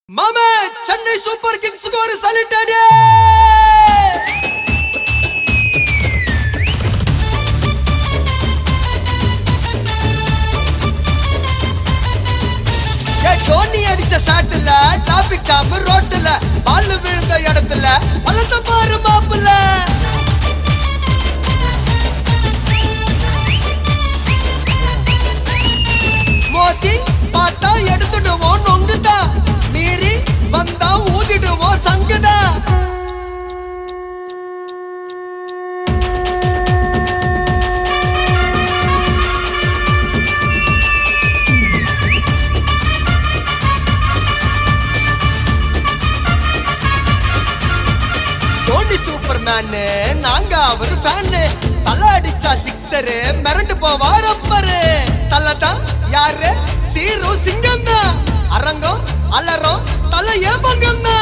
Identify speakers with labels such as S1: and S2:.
S1: மாமே சென்னை சூப்பர் கிங்ஸ்க்கு ஒரு சலிட்டடி தோனி அடிச்ச ஷாட்ல டிராபிக் ஜாம் ரோட்ல பால் விழுந்த இடத்துல பழத்த பாரு மாப்புல மோதி பார்த்தா எடுத்துடுவோம் நொங்குதான் மீறி வந்தா ஊதிடுவோம் சங்குதான் தோனி சூப்பர் மேனு நாங்க அவர் ஃபேனு தலை அடிச்சா சிக்ஸரு மிரண்டு போவா ரப்பரு தலை தான் யாரு சீரும் சிங்கம் தான் அரங்கம் அலறம் தலை ஏபங்கம் தான்